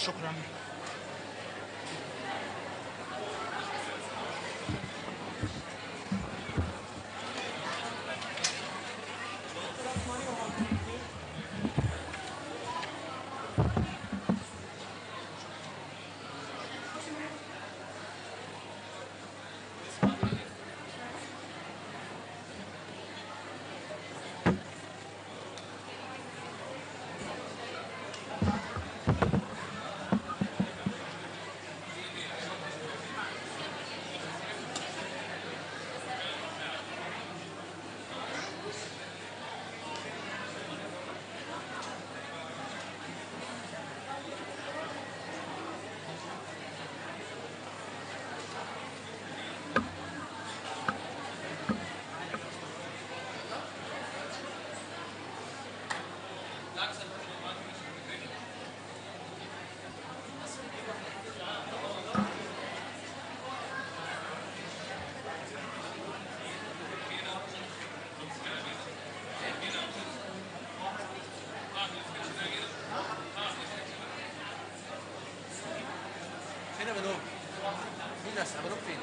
شكرا فين يا بنوب؟ مين يا بنوب فين؟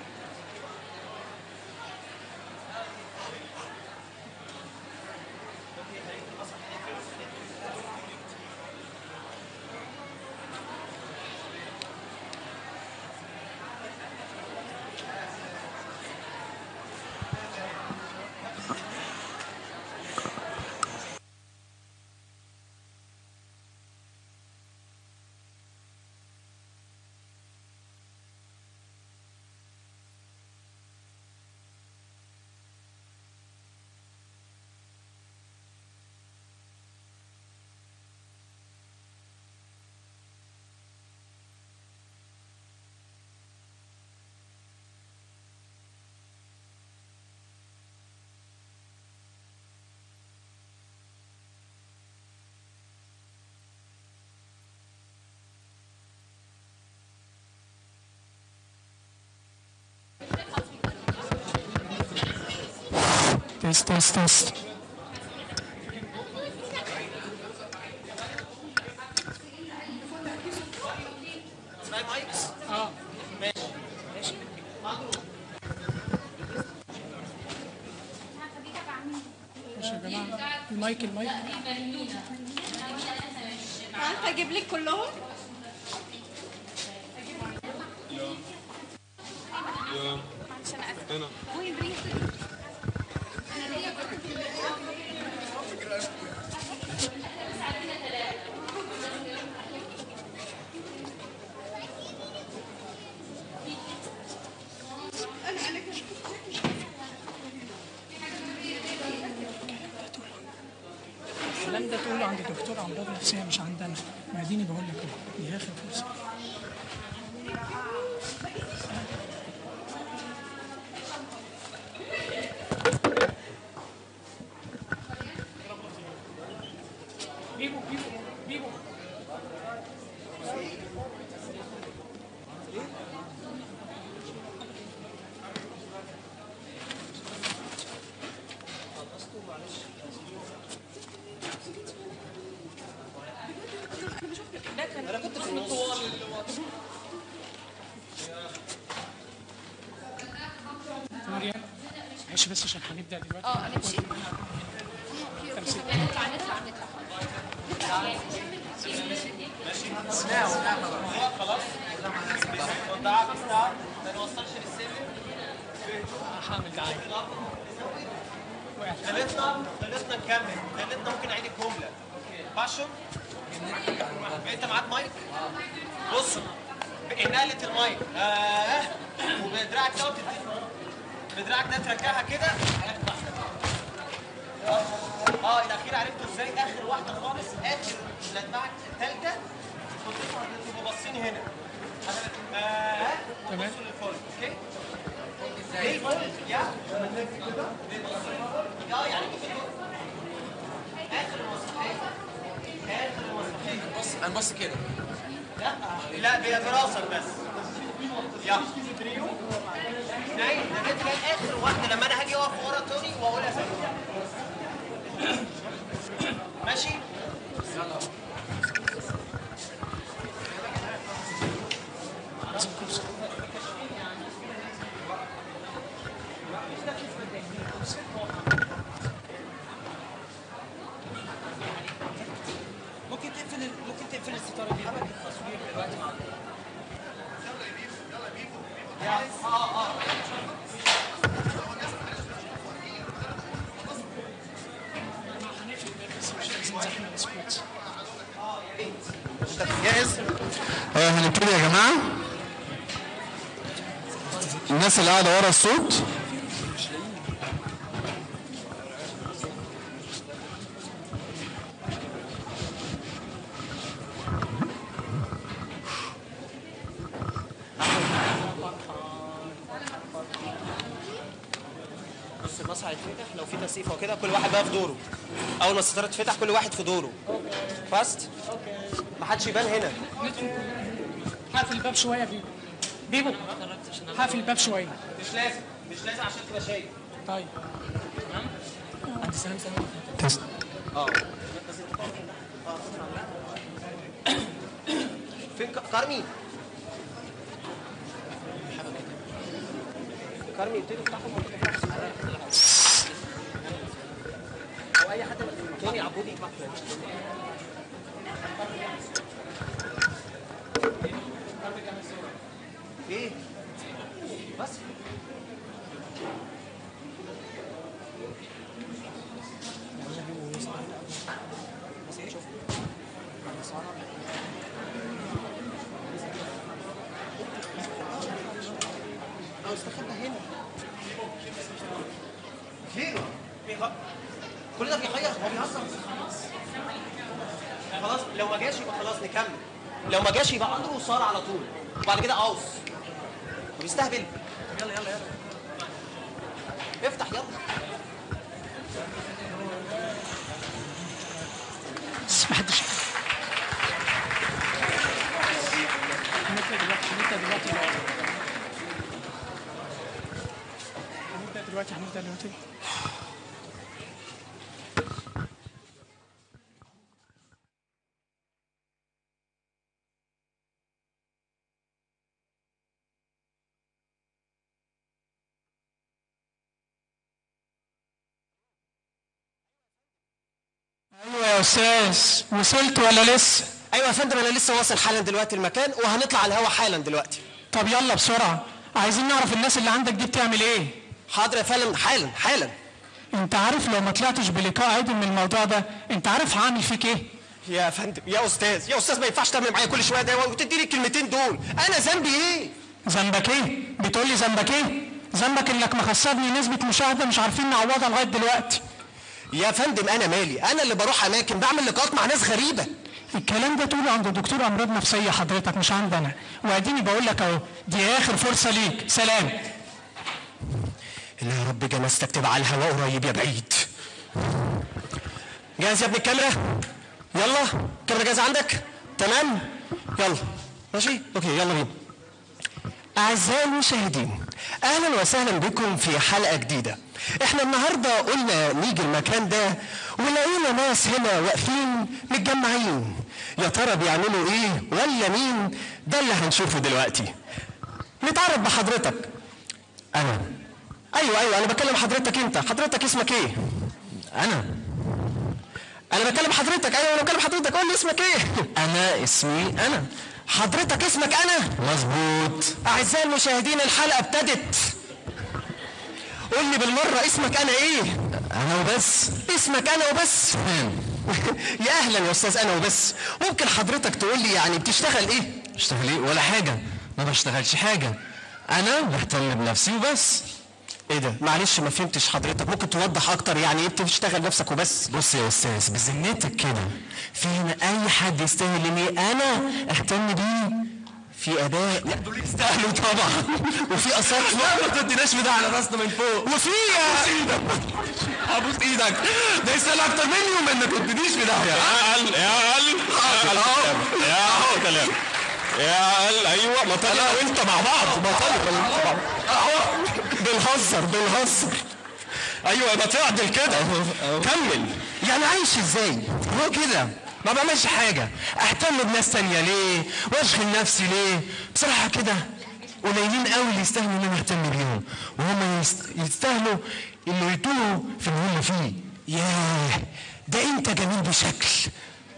تست تست تست اسمعي مايكس؟ اه ماشي ماشي يا جماعه المايك المايك ها هجيب لك كلهم عشان أسف. وين ريحة؟ أنا أنا كده. الكلام ده تقوله عند دكتور امراض نفسيه مش عندنا ما اديني بقول لك أهو. دي اخر فرصه بيبو بيبو بيبو انا كنت في النص مريم معلش بس عشان هنبدا دلوقتي اه نمشي تمثيل نطلع نطلع نطلع وضعها بستار ما نوصلش للسلم هعمل دعايه خلصنا خلصنا نكمل خلصنا ممكن اعيد الجمله باشن انت معاك مايك بصوا نقلة المايك آه وبدراعك ده بتدي- بدراعك ده ترجعها كده اه الاخير عرفتوا ازاي اخر واحده خالص اخر لدمعك الثالثه كنتوا تبقوا باصين هنا أنا- آه تمام. بصوا للفول اوكي ليه الفول يا اه يعني كده اخر المسرحيه اخر المسرحيه بص انا بص كده لا لا هي دراسه بس يلا نايم ده كده جاي اخر واحده لما انا هاجي اقف ورا توني واقولها زي ماشي جاهز؟ آه، هنبتدي يا جماعة الناس اللي قاعدة ورا الصوت بص المسرح هيتفتح لو في تسقيفه وكده كل واحد بقى في دوره اول ما الستاره تفتح كل واحد في دوره فاست ما حدش يبان هنا هقفل الباب شويه بيبو بيبو هقفل الباب شويه مش لازم مش لازم عشان تبقى شايف طيب تمام عندي سلام سلام تست فين ك- كارمي كارمي ابتدي افتحهم وانت تفتح او اي حد تاني عبودي يفتح ايه بس او استخبى هنا ليه؟ بيغ- كل ده بيغير هو بيهزر خلاص لو ما جاش يبقى خلاص نكمل لو ما جاش يبقى اندرو وساره على طول وبعد كده اوس وبيستهبل يلا يلا يلا افتح يلا بس محدش هنبدا دلوقتي هنبدا دلوقتي هنبدا دلوقتي هنبدا دلوقتي ايوه يا استاذ وصلت ولا لسه ايوه يا فندم انا لسه واصل حالا دلوقتي المكان وهنطلع على الهوا حالا دلوقتي طب يلا بسرعه عايزين نعرف الناس اللي عندك دي بتعمل ايه حاضر يا فندم حالا حالا انت عارف لو ما طلعتش بلقاء عدل من الموضوع ده انت عارف هعمل فيك ايه يا فندم يا استاذ يا استاذ ما ينفعش تعمل معايا كل شويه ده وتديني الكلمتين دول انا ذنبي ايه ذنبك ايه بتقول لي ذنبك ايه ذنبك انك مخسرني نسبه مشاهده مش عارفين نعوضها لغايه دلوقتي يا فندم انا مالي انا اللي بروح اماكن بعمل لقاءات مع ناس غريبه الكلام ده تقوله عند دكتور امراض نفسيه حضرتك مش عندنا واديني بقول لك اهو دي اخر فرصه ليك سلام اللي يا رب جنازتك تبقى على الهواء قريب يا بعيد جاهز يا ابني الكاميرا يلا الكاميرا جاهزه عندك تمام يلا ماشي اوكي يلا بينا أعزائي المشاهدين أهلا وسهلا بكم في حلقة جديدة احنا النهاردة قلنا نيجي المكان ده ولقينا ناس هنا واقفين متجمعين يا ترى بيعملوا ايه ولا مين ده اللي هنشوفه دلوقتي نتعرف بحضرتك انا ايوه ايوه انا بكلم حضرتك انت حضرتك اسمك ايه انا انا بكلم حضرتك ايوه انا بكلم حضرتك قول لي اسمك ايه انا اسمي انا حضرتك اسمك انا مظبوط اعزائي المشاهدين الحلقه ابتدت قول لي بالمره اسمك انا ايه انا وبس اسمك انا وبس يا اهلا يا استاذ انا وبس ممكن حضرتك تقول لي يعني بتشتغل ايه اشتغل ايه ولا حاجة ما بشتغلش حاجة انا بهتم بنفسي وبس ايه ده معلش ما فهمتش حضرتك ممكن توضح اكتر يعني ايه بتشتغل نفسك وبس بص يا استاذ بذمتك كده في هنا اي حد يستاهل اني انا اهتم بيه في اباء لا دول يستاهلوا طبعا وفي اساطير لا ما تديناش في ده على راسنا من فوق وفي ابوس ايدك ابوس ايدك ده يستاهل اكتر مني ومنك ما تدينيش في ده يا قل يا قل يا قل كلام يا قل ايوه ما طلع انا وانت مع بعض ما طالب اهو بنهزر بنهزر ايوه يبقى تعدل كده كمل يعني عايش ازاي هو كده ما بعملش حاجة اهتم بناس تانية ليه واشغل نفسي ليه بصراحة كده قليلين قوي اللي يستاهلوا ان انا اهتم بيهم وهم يست- يستاهلوا اللي يتوهوا في اللي هم فيه ياه ده انت جميل بشكل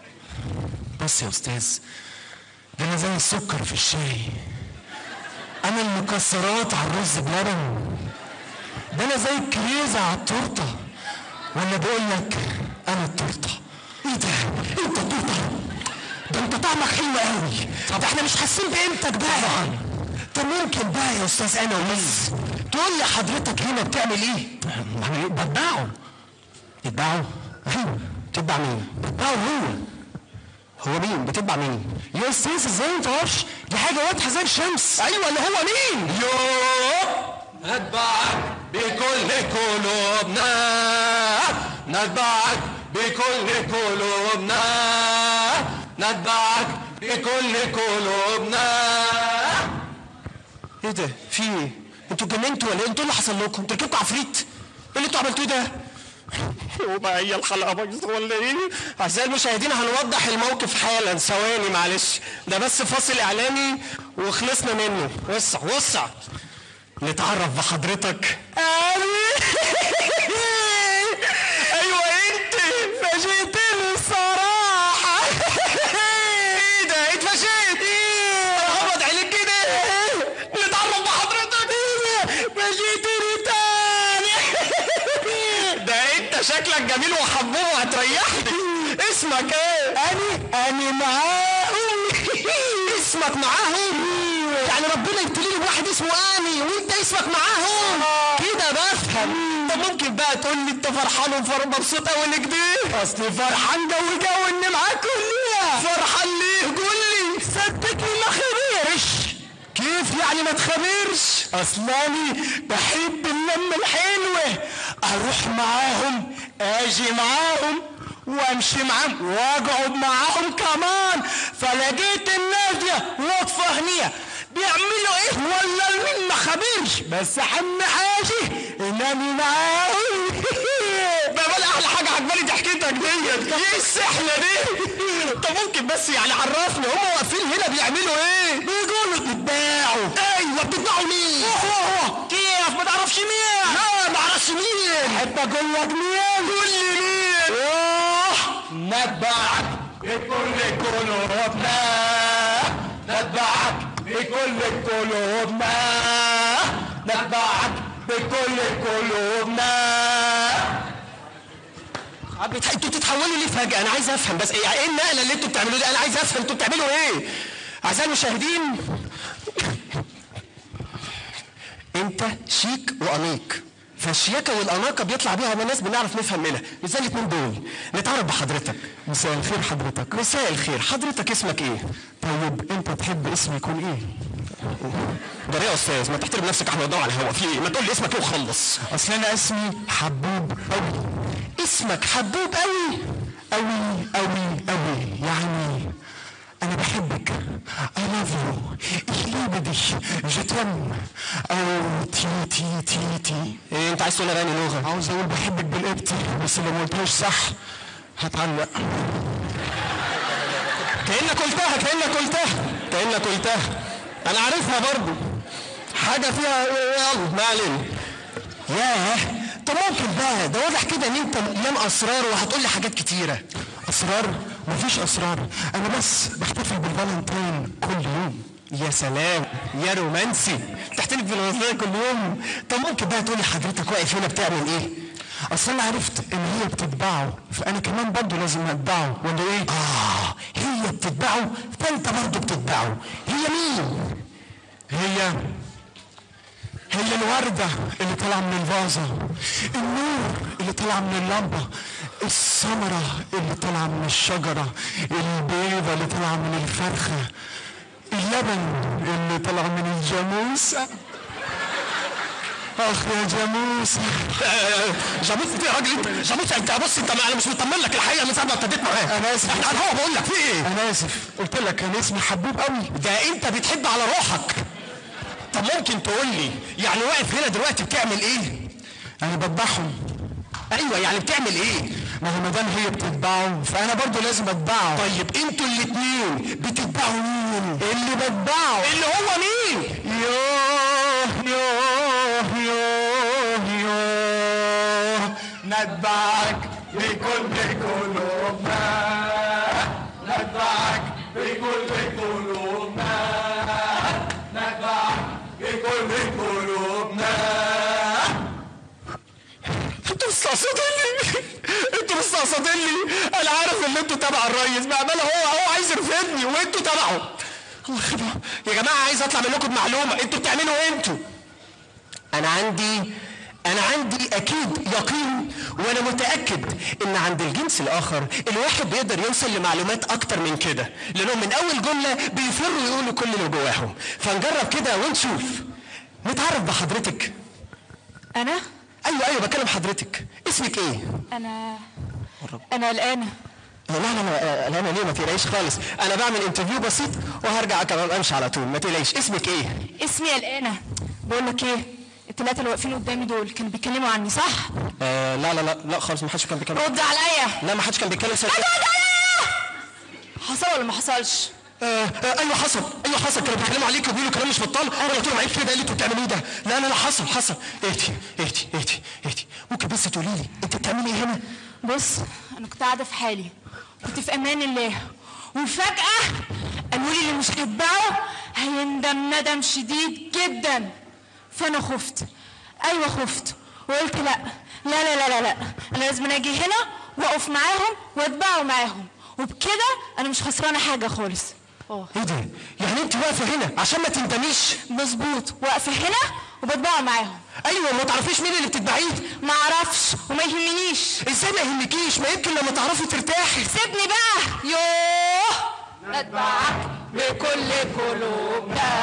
بص يا استاذ ده انا زي السكر في الشاي انا المكسرات على الرز بلبن ده انا زي الكريزة على التورتة ولا بقول لك انا التورتة ايه ده انت التورتة ده انت طعمك حلو قوي طب احنا مش حاسين بقيمتك بقى طبعا طب ممكن بقى يا استاذ انا ومس تقول لي حضرتك هنا بتعمل ايه؟ بتباعه بتباعه؟ ايوه بتتبع مين؟ بتباعه هو هو مين؟ بتتبع مين؟ يا استاذ ازاي ما تعرفش؟ دي حاجة واضحة زي الشمس ايوه اللي هو مين؟ يوه نتبعك بكل قلوبنا نتبعك بكل قلوبنا نتبعك بكل قلوبنا ايه ده؟ في ايه؟ انتوا اتجننتوا ولا ايه؟ انتوا اللي حصل لكم؟ انتوا ركبتوا عفريت؟ ايه اللي انتوا عملتوه ده؟ وبقى هي الحلقه بايظه ولا ايه؟ اعزائي المشاهدين هنوضح الموقف حالا ثواني معلش ده بس فاصل اعلاني وخلصنا منه وسع وسع نتعرف بحضرتك ايوه انت فاجئتني الصراحه ايه ده اتفاجئت غمض عينيك كده نتعرف بحضرتك فاجئتني تاني ده انت شكلك جميل وحبوب وهتريحني اسمك ايه؟ اني اني معاهم اسمك معاهم يعني ربنا يبتليني بواحد اسمه اني وانت اسمك معاهم كده بفهم طب ممكن بقى تقول لي انت فرحان وفر مبسوط قوي انك دي اصلي فرحان جو جو اني معاك كلية فرحان ليه قول لي صدقني ما خبرش كيف يعني ما تخبرش اصلاني بحب اللمة الحلوة اروح معاهم اجي معاهم وامشي معاهم واقعد معاهم كمان فلقيت الناس دي واقفة هنية بيعملوا ايه ولا مين ما خبرش بس اهم حاجة انني معاهم ده بقى احلى حاجة عجباني دي حكيتك ديت ايه السحلة دي طب ممكن بس يعني عرفني هم واقفين هنا بيعملوا ايه بيقولوا بتتباعوا ايوه بتتباعوا مين هو هو كيف ما تعرفش مين لا ما اعرفش مين احب اقول لك مين قول لي مين اوه نتبعك بكل قلوبنا نتبعك بكل قلوبنا نتبعك بكل قلوبنا بتح... انتوا بتتحولوا ليه فجأة؟ أنا عايز أفهم بس إيه إيه النقلة اللي أنتوا بتعملوه دي؟ أنا عايز أفهم أنتوا بتعملوا إيه؟ أعزائي المشاهدين أنت شيك وأنيق فالشياكة والأناقة بيطلع بيها ناس بنعرف نفهم منها مش زي الاتنين دول نتعرف بحضرتك مساء الخير حضرتك مساء الخير حضرتك اسمك ايه؟ طيب انت تحب اسمي يكون ايه؟ ده ليه يا استاذ ما تحترم نفسك احنا بندور على الهوا في ايه؟ ما تقول لي اسمك ايه وخلص اصل انا اسمي حبوب قوي اسمك حبوب قوي قوي قوي قوي يعني أنا بحبك I love you Ich liebe dich Je t'aime أو تي تي تي تي إيه أنت عايز تقول أغاني لغة عاوز أقول بحبك بالقبطي بس لو ما قلتهاش صح هتعلق كأنك قلتها كأنك قلتها كأنك قلتها أنا عارفها برضو حاجة فيها يلا ما علينا ياه طب ممكن بقى ده واضح كده ان انت مليان اسرار وهتقول لي حاجات كتيره اسرار مفيش اسرار انا بس بحتفل بالفالنتين كل يوم يا سلام يا رومانسي تحتفل بالفالنتين كل يوم طب ممكن بقى تقول لي حضرتك واقف هنا بتعمل ايه اصل انا عرفت ان هي بتتبعه فانا كمان برضه لازم اتبعه ولا ايه اه هي بتتبعه فانت برضه بتتبعه هي مين هي هي الوردة اللي طالعة من الفازة النور اللي طالعة من اللمبة الثمرة اللي طالعة من الشجرة البيضة اللي طالعة من الفرخة اللبن اللي طالع من الجاموسة اخ يا جاموسة جاموسة ايه يا راجل انت جاموسة انت بص انت انا مش مطمن لك الحقيقة من ساعة ما ابتديت معاك انا اسف احنا على الهوا بقول لك في ايه انا اسف قلت لك كان اسمي حبوب قوي ده انت بتحب على روحك طب ممكن تقول لي يعني واقف هنا دلوقتي بتعمل ايه؟ انا بذبحهم ايوه يعني بتعمل ايه؟ ما هو ما دام هي بتتبعه فانا برضو لازم اتبعه طيب انتوا الاتنين بتتبعوا مين؟ اللي بتبعه اللي هو مين؟ يوه يوه يوه يوه نتبعك بكل قلوبنا نتبعك بكل قلوبنا نتبعك حصادلي انا عارف ان انتوا تبع الريس بعملها هو هو عايز يرفدني وانتوا تبعه الله يخربها يا جماعه عايز اطلع منكم بمعلومه انتوا بتعملوا ايه انتوا انا عندي انا عندي اكيد يقين وانا متاكد ان عند الجنس الاخر الواحد بيقدر يوصل لمعلومات اكتر من كده لانهم من اول جمله بيفروا يقولوا كل اللي جواهم فنجرب كده ونشوف نتعرف بحضرتك انا ايوه ايوه بكلم حضرتك اسمك ايه انا انا قلقانه لا لا لا لا انا ليه ما تقلقيش خالص انا بعمل انترفيو بسيط وهرجع كمان امشي على طول ما تقلقيش اسمك ايه اسمي قلقانه بقول لك ايه الثلاثه اللي واقفين قدامي دول كانوا بيتكلموا عني صح آه لا لا لا لا خالص ما حدش كان بيتكلم رد عليا لا ما حدش كان بيتكلم سر... رد عليا حصل ولا ما حصلش آه آه ايوه حصل ايوه حصل كانوا بيتكلموا عليك وبيقولوا كلام مش بطال انا قلت لهم عيب كده ايه اللي انتوا بتعملوه ده لا لا لا حصل حصل اهدي اهدي اهدي اهدي ممكن بس تقولي لي انت بتعملي ايه هنا بص انا كنت قاعده في حالي كنت في امان الله وفجاه قالوا لي اللي مش هيتبعه هيندم ندم شديد جدا فانا خفت ايوه خفت وقلت لا لا لا لا لا, لا. انا لازم اجي هنا واقف معاهم واتبعه معاهم وبكده انا مش خسرانه حاجه خالص اه ايه ده يعني انت واقفه هنا عشان ما تندميش مظبوط واقفه هنا وبتبعه معاهم ايوه ما تعرفيش مين اللي بتتبعيه ما اعرفش وما يهمنيش ازاي ما يهمكيش ما يمكن لما تعرفي ترتاحي سيبني بقى يوه نتبعك بكل قلوبنا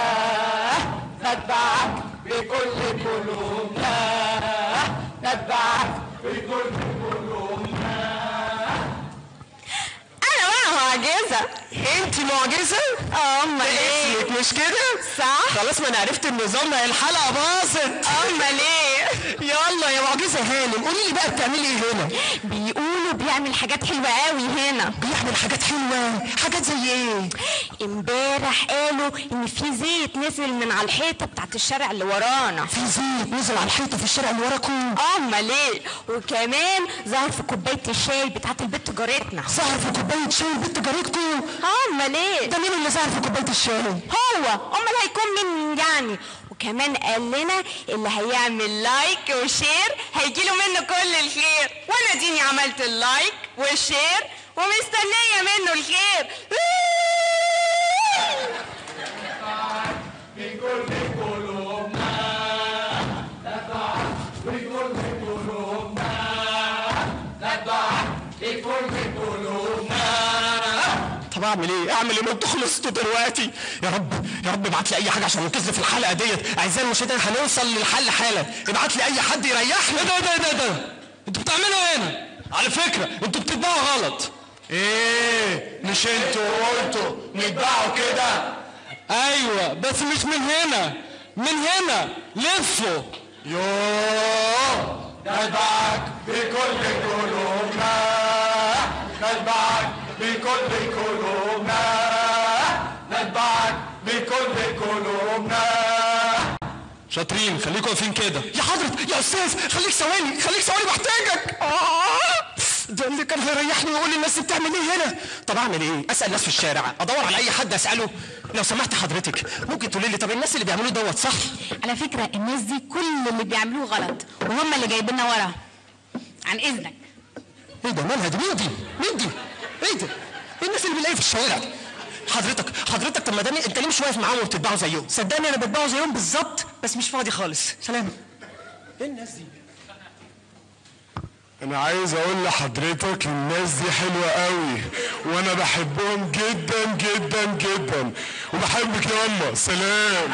نتبعك بكل قلوبنا نتبعك بكل قلوبنا انا بقى معجزه انت معجزه اه امال ايه اسمك مش كده صح خلاص ما انا عرفت ان نظامنا الحلقه باظت امال ايه يلا يا معجزه هانم قولي لي بقى بتعملي ايه هنا بيقولوا بيعمل حاجات حلوه قوي هنا بيعمل حاجات حلوه حاجات زي ايه امبارح قالوا ان في زيت نزل من على الحيطه بتاعت الشارع اللي ورانا في زيت نزل على الحيطه في الشارع اللي وراكم امال ايه وكمان ظهر في كوبايه الشاي بتاعت البت جارتنا ظهر في كوبايه شاي البت جارتكم امال ايه ده مين اللي ظهر في كوبايه الشاي هو امال هيكون مين يعني وكمان قال لنا اللي هيعمل لايك وشير هيجيله منه كل الخير وانا ديني عملت اللايك والشير ومستنيه منه الخير طب اعمل ايه اعمل ايه ما انتوا خلصتوا دلوقتي يا رب يا رب ابعت لي اي حاجه عشان ننقذ في الحلقه ديت اعزائي المشاهدين هنوصل للحل حالا ابعت لي اي حد يريحنا ده ده ده ده انتوا بتعملوا ايه هنا على فكره انتوا بتتبعوا غلط ايه مش انتوا قلتوا نتبعوا كده ايوه بس مش من هنا من هنا لفوا يوه نتبعك بكل قلوبنا نتبعك بكل قلوبنا نتبعك بكل قلوبنا شاطرين خليكم واقفين كده يا حضرة يا استاذ خليك ثواني خليك ثواني محتاجك آه ده اللي كان هيريحني ويقول لي الناس بتعمل ايه هنا طب اعمل ايه اسال الناس في الشارع ادور على اي حد اساله لو سمحت حضرتك ممكن تقولي لي طب الناس اللي بيعملوه دوت صح على فكره الناس دي كل اللي بيعملوه غلط وهم اللي جايبيننا ورا عن اذنك ايه ده مالها دي مين دي مين دي ايه ده ايه الناس اللي بنلاقيها في الشوارع دي حضرتك حضرتك طب ما دام انت ليه مش واقف معاهم وبتتبعوا زيهم صدقني انا بتبعوا زيهم بالظبط بس مش فاضي خالص سلام ايه الناس دي انا عايز اقول لحضرتك الناس دي حلوة قوي وانا بحبهم جدا جدا جدا وبحبك يا اما سلام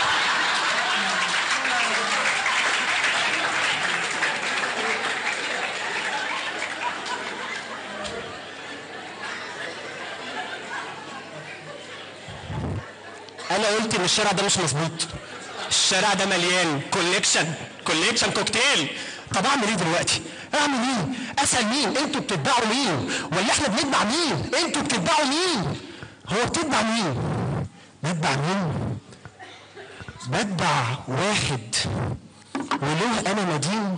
انا قلت ان الشارع ده مش مظبوط الشارع ده مليان كوليكشن كوليكشن كوكتيل طب اعمل ايه دلوقتي اعمل ايه اسال مين انتوا بتتبعوا مين ولا احنا بنتبع مين انتوا بتتبعوا مين هو بتتبع مين بتبع مين بتبع واحد وله انا مدين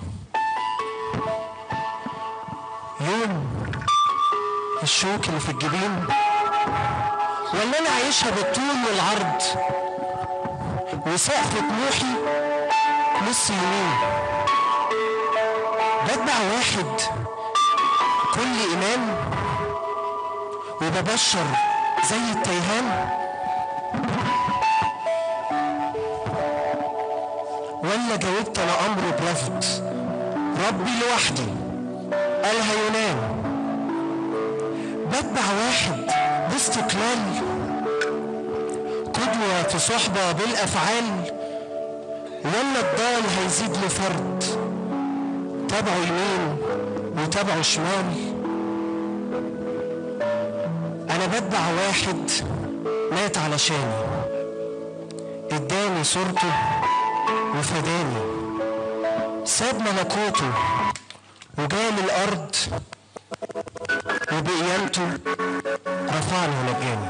يوم الشوك اللي في الجبين ولا انا عايشها بالطول والعرض وسقف طموحي نص يمين بتبع واحد بكل إيمان وببشر زي التيهان ولا جاوبت أنا أمره برفض ربي لوحدي قال هينام بتبع واحد باستقلال قدوة في صحبة بالأفعال ولا الضال هيزيد لفرد تابعه يمين وتابعه شمال أنا بتبع واحد مات علشاني اداني صورته وفداني ساب ملكوته وجالي الأرض وبقيامته رفعني ونجاني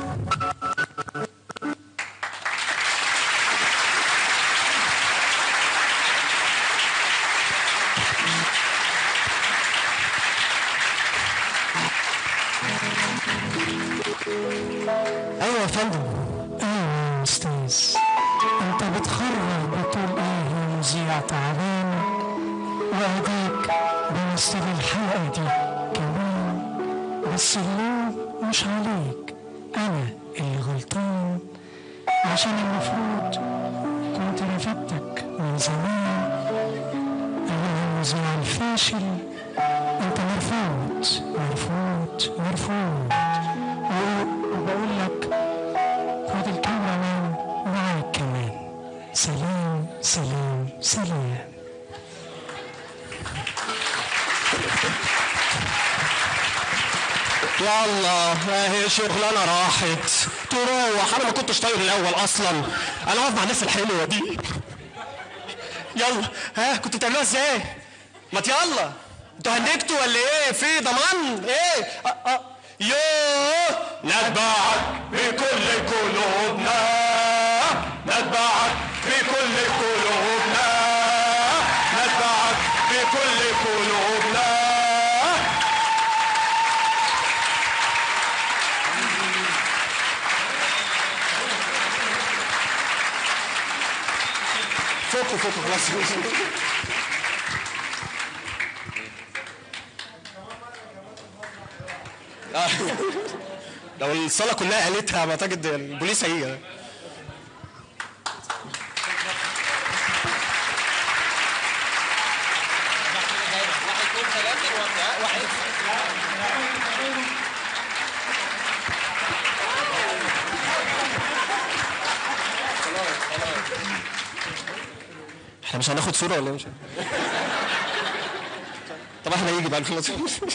ايوه يا فندم ايوه يا استاذ انت بتخرج بتقول ايه يا مذيع تعبان واديك بمثل الحلقه دي كمان بس اللوم مش عليك انا اللي غلطان عشان المفروض كنت رفضتك من زمان ايها المذيع الفاشل انت مرفوض مرفوض مرفوض و- وبقول لك خد الكاميرا مان معاك كمان سلام سلام سلام يلا اهي شغلانه راحت تروح انا ما كنتش طاير الاول اصلا انا واقف مع الناس الحلوه دي يلا ها كنتوا بتعملوها ازاي ما يلا انتوا هنكتوا ولا ايه في ضمان ايه أه أه. يوه نتبعك بكل قلوبنا نتبعك بكل قلوبنا نتبعك بكل قلوبنا فوقوا فوقوا خلاص آه. لو الصالة كلها قالتها بعتقد البوليس هيجي واحد اثنين ثلاثة واحد واحد احنا مش هناخد صورة ولا إيه؟ مش طب احنا يجي بعد خلاص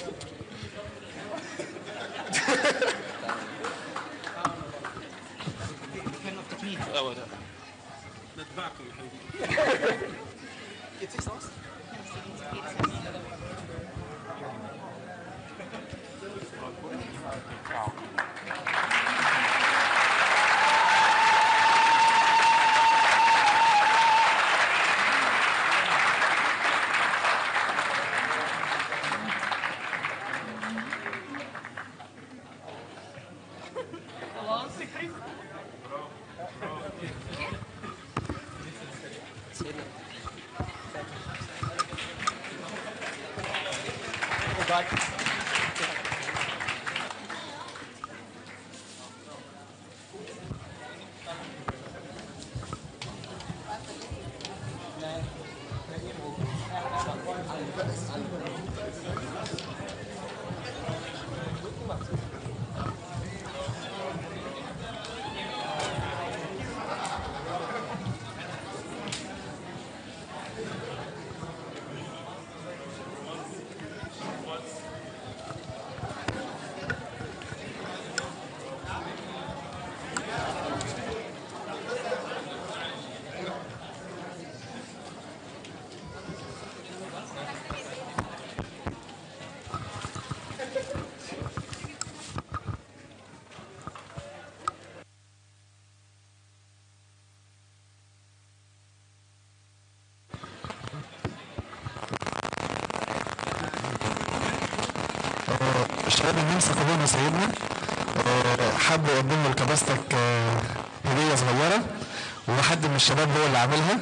الشباب النمسا كلهم سيدنا آه، حب يقدم لكباستك آه، هدية صغيرة وحد من الشباب هو اللي عاملها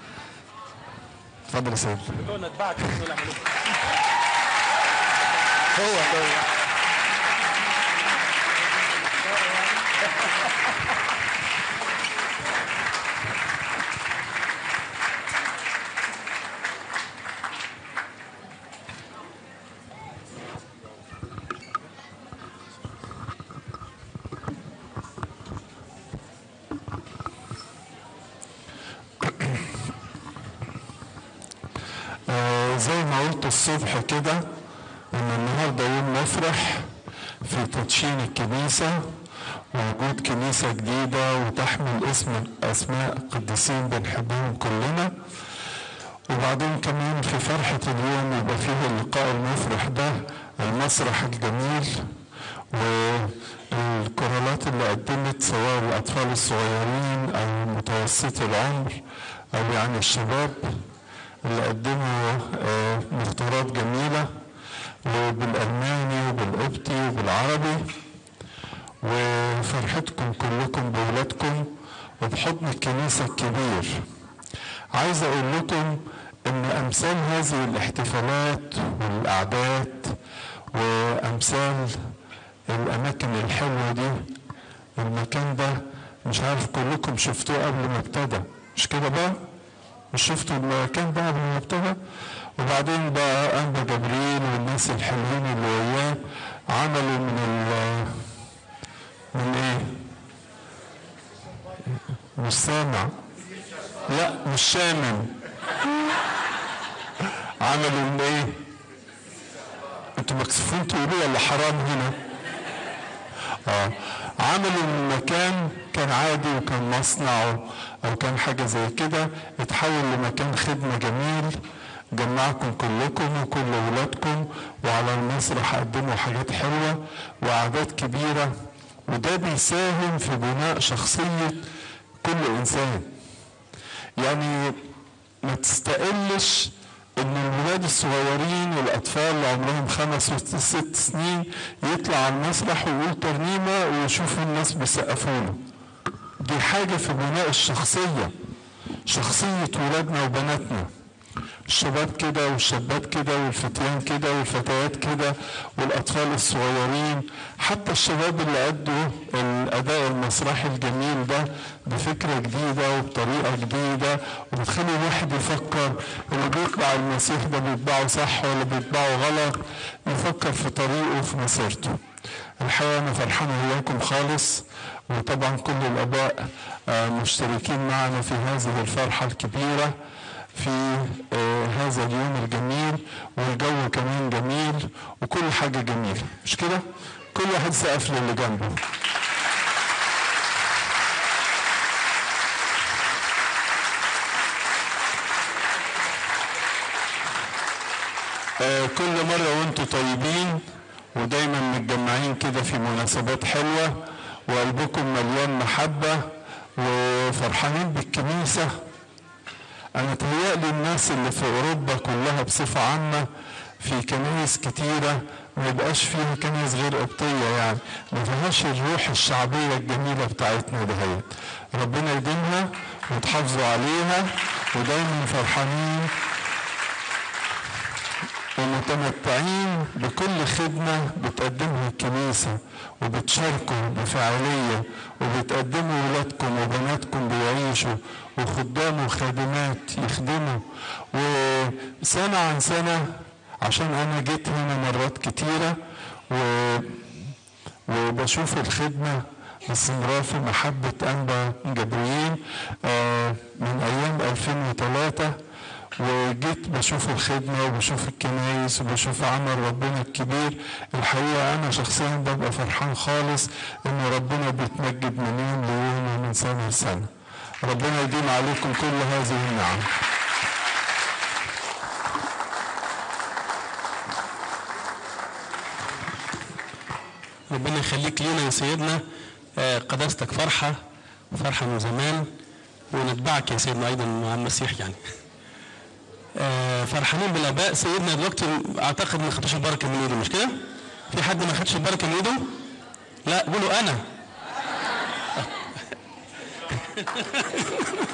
اتفضل يا سيد هو هو آه، زي ما قلت الصبح كده ان النهارده يوم مفرح في تدشين الكنيسه ووجود كنيسه جديده وتحمل اسم اسماء قديسين بنحبهم كلنا وبعدين كمان في فرحة اليوم يبقى فيه اللقاء المفرح ده المسرح الجميل والكورالات اللي قدمت سواء الأطفال الصغيرين أو متوسطي العمر أو يعني الشباب اللي قدموا آه، مختارات جميلة وبالألماني وبالقبطي وبالعربي وفرحتكم كلكم بولادكم وبحضن الكنيسة الكبير عايز أقول لكم إن أمثال هذه الاحتفالات والأعداد وأمثال الأماكن الحلوة دي المكان ده مش عارف كلكم شفتوه قبل ما ابتدى مش كده بقى؟ مش شفتوا المكان ده قبل ما ابتدى؟ وبعدين بقى أنبا جبريل والناس الحلوين اللي وياه عملوا من ال من ايه؟ مش سامع لا مش شامم عملوا من ايه؟ انتوا مكسوفين تقولوا ولا حرام هنا؟ اه عملوا من مكان كان عادي وكان مصنع او- او كان حاجه زي كده اتحول لمكان خدمه جميل جمعكم كلكم وكل ولادكم وعلى المسرح قدموا حاجات حلوه واعداد كبيره وده بيساهم في بناء شخصيه كل انسان يعني ما تستقلش ان الولاد الصغيرين والاطفال اللي عمرهم خمس وست سنين يطلع على المسرح ويقول ترنيمه ويشوفوا الناس بيسقفوا له دي حاجه في بناء الشخصيه شخصيه ولادنا وبناتنا الشباب كده والشابات كده والفتيان كده والفتيات كده والاطفال الصغيرين حتى الشباب اللي ادوا الاداء المسرحي الجميل ده بفكره جديده وبطريقه جديده وبتخلي الواحد يفكر اللي بيتبع المسيح ده بيتبعه صح ولا بيتبعه غلط يفكر في طريقه وفي مسيرته الحقيقه انا فرحان وياكم خالص وطبعا كل الاباء آه، مشتركين معنا في هذه الفرحه الكبيره في آه، هذا اليوم الجميل والجو كمان جميل وكل حاجة جميلة مش كده؟ كل واحد سقف للي جنبه آه، كل مرة وانتوا طيبين ودايما متجمعين كده في مناسبات حلوة وقلبكم مليان محبة وفرحانين بالكنيسة أنا تهيألي الناس اللي في أوروبا كلها بصفة عامة في كنايس كتيرة ما يبقاش فيها كنايس غير قبطية يعني ما فيهاش الروح الشعبية الجميلة بتاعتنا دهيت ربنا يديمها وتحافظوا عليها ودايما فرحانين ومتمتعين بكل خدمة بتقدمها الكنيسة وبتشاركوا بفاعلية وبتقدموا ولادكم وبناتكم بيعيشوا وخدام وخادمات يخدموا وسنة عن سنة عشان أنا جيت هنا مرات كتيرة و وبشوف الخدمة باستمرار في محبة أنبا جبريل آه، من أيام 2003 وجيت بشوف الخدمة وبشوف الكنايس وبشوف عمل ربنا الكبير الحقيقة أنا شخصيا ببقى فرحان خالص إن ربنا بيتمجد من يوم ليوم ومن سنة لسنة ربنا يديم عليكم كل هذه النعم ربنا يخليك لينا يا سيدنا آه، قداستك فرحة فرحة من زمان ونتبعك يا سيدنا أيضا مع المسيح يعني آه، فرحانين بالآباء سيدنا دلوقتي أعتقد ما خدوش البركة من إيده مش كده؟ في حد ما خدش البركة من إيده؟ لا قولوا أنا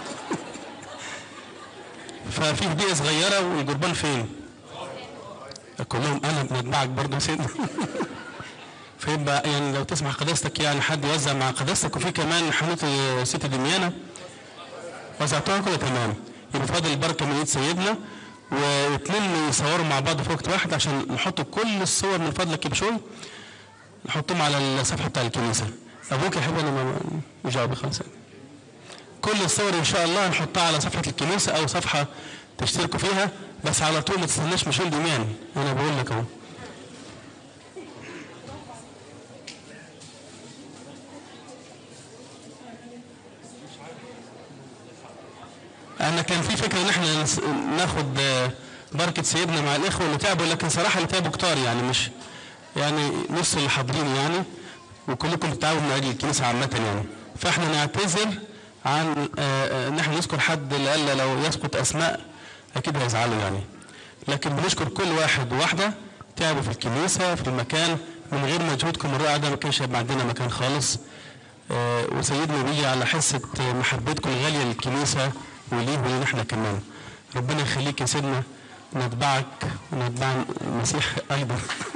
ففي هدية صغيرة والجربان فين؟ كلهم انا بنتبعك برضه يا سيدنا فيبقى يعني لو تسمح قداستك يعني حد يوزع مع قداستك وفي كمان حانوت ست دميانه وزعتوها كده تمام يبقى فاضل البركه من ايد سيدنا واثنين يصوروا مع بعض في وقت واحد عشان نحط كل الصور من فضلك يا بشوي نحطهم على الصفحه بتاع الكنيسه ابوك يحب انا ما مش جاوب خلاص كل الصور ان شاء الله نحطها على صفحه الكنيسه او صفحه تشتركوا فيها بس على طول ما تستناش مشون دميان انا بقول لك اهو انا كان في فكره ان احنا نس- ناخد آه، بركه سيدنا مع الاخوه اللي تعبوا لكن صراحه اللي تعبوا كتار يعني مش يعني نص اللي حاضرين يعني وكلكم بتتعاونوا من اجل الكنيسه عامه يعني فاحنا نعتذر عن آه، آه، ان احنا نذكر حد لألا لو يسقط اسماء اكيد هيزعلوا يعني لكن بنشكر كل واحد وواحده تعبوا في الكنيسه في المكان من غير مجهودكم الرائع ده ما كانش هيبقى عندنا مكان خالص آه، وسيدنا بيجي على حصة آه، محبتكم الغالية للكنيسة وليه ولينا احنا كمان ربنا يخليك يا سيدنا نتبعك ونتبع المسيح أيضا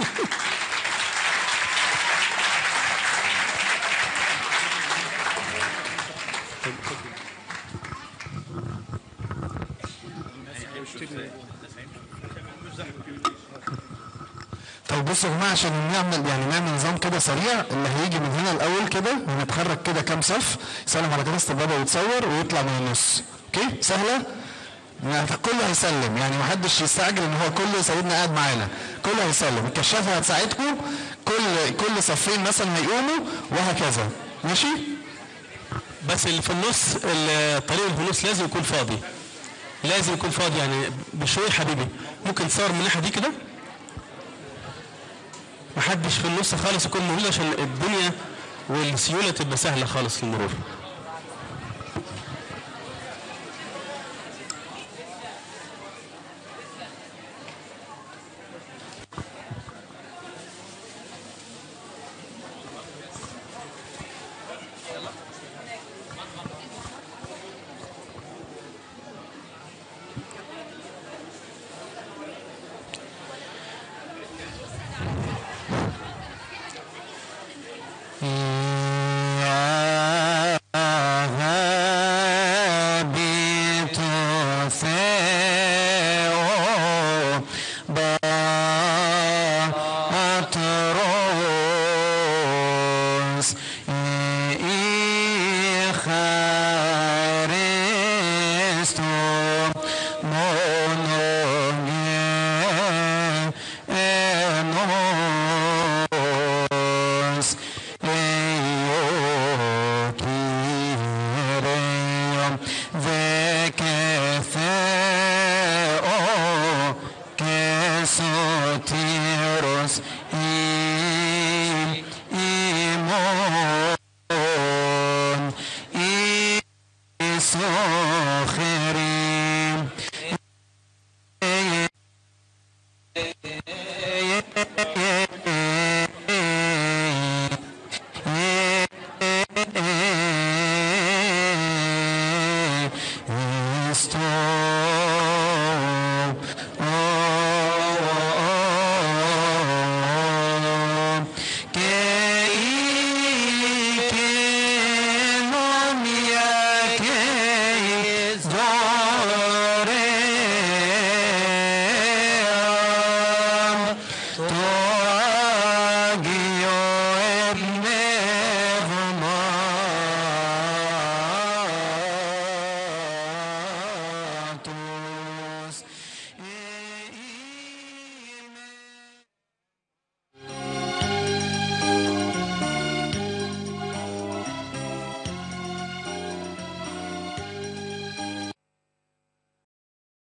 طيب بصوا يا جماعه عشان نعمل يعني نعمل نظام كده سريع اللي هيجي من هنا الاول كده ونتخرج كده كام صف يسلم على كنيسه البابا ويتصور ويطلع من النص اوكي سهله يعني كله هيسلم يعني محدش يستعجل ان هو كله سيدنا قاعد معانا كله هيسلم الكشافه هتساعدكم كل كل صفين مثلا هيقوموا وهكذا ماشي بس اللي في النص الطريق اللي في النص لازم يكون فاضي لازم يكون فاضي يعني بشوي حبيبي ممكن تصور من الناحيه دي كده محدش في النص خالص يكون موجود عشان الدنيا والسيوله تبقى سهله خالص للمرور Mo